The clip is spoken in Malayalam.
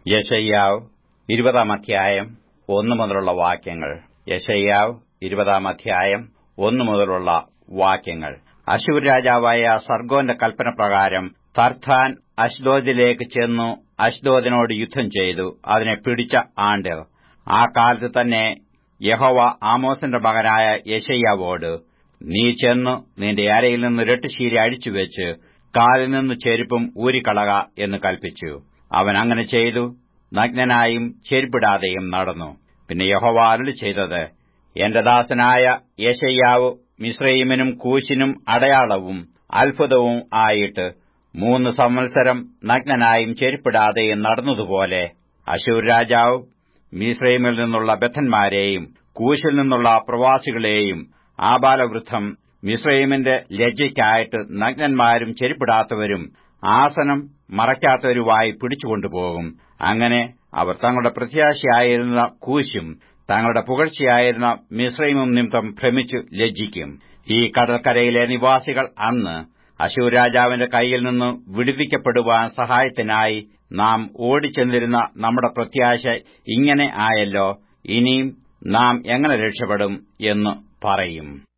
യശയ്യാവ് ഇരുപതാം അധ്യായം ഒന്നു മുതലുള്ള വാക്യങ്ങൾ യശയ്യാവ് ഇരുപതാം അധ്യായം ഒന്നു മുതലുള്ള വാക്യങ്ങൾ അശൂർ രാജാവായ സർഗോന്റെ കൽപ്പന പ്രകാരം തർഥാൻ അഷ്ദോദിലേക്ക് ചെന്നു അഷ്ദോദിനോട് യുദ്ധം ചെയ്തു അതിനെ പിടിച്ച ആണ്ട് ആ കാലത്ത് തന്നെ യഹോവ ആമോസിന്റെ മകനായ യശയ്യാവോട് നീ ചെന്നു നിന്റെ അരയിൽ നിന്ന് രട്ടുശീരി അഴിച്ചുവെച്ച് കാലിൽ നിന്ന് ചെരുപ്പും ഊരിക്കളക എന്ന് കൽപ്പിച്ചു അവൻ അങ്ങനെ ചെയ്തു നഗ്നനായും ചെരുപ്പിടാതെയും നടന്നു പിന്നെ യഹോവ അരുളി ചെയ്തത് എന്റെ ദാസനായ യശയ്യാവ് മിശ്രൈമിനും കൂശിനും അടയാളവും അത്ഭുതവും ആയിട്ട് മൂന്ന് സംവത്സരം നഗ്നനായും ചെരുപ്പിടാതെയും നടന്നതുപോലെ അശൂർ രാജാവ് മിശ്രൈമിൽ നിന്നുള്ള ബദ്ധന്മാരെയും കൂശിൽ നിന്നുള്ള പ്രവാസികളെയും ആബാലവൃദ്ധം മിശ്രൈമിന്റെ ലജ്ജയ്ക്കായിട്ട് നഗ്നന്മാരും ചെരുപ്പിടാത്തവരും ആസനം മറയ്ക്കാത്തവരുമായി പിടിച്ചുകൊണ്ടുപോകും അങ്ങനെ അവർ തങ്ങളുടെ പ്രത്യാശയായിരുന്ന കൂശും തങ്ങളുടെ പുകഴ്ചയായിരുന്ന മിശ്രൈമും നിമിത്തം ഭ്രമിച്ചു ലജ്ജിക്കും ഈ കടൽക്കരയിലെ നിവാസികൾ അന്ന് അശൂർ രാജാവിന്റെ കൈയിൽ നിന്ന് വിടുവിക്കപ്പെടുവാൻ സഹായത്തിനായി നാം ഓടിച്ചെന്നിരുന്ന നമ്മുടെ പ്രത്യാശ ഇങ്ങനെ ആയല്ലോ ഇനിയും നാം എങ്ങനെ രക്ഷപ്പെടും എന്ന് പറയും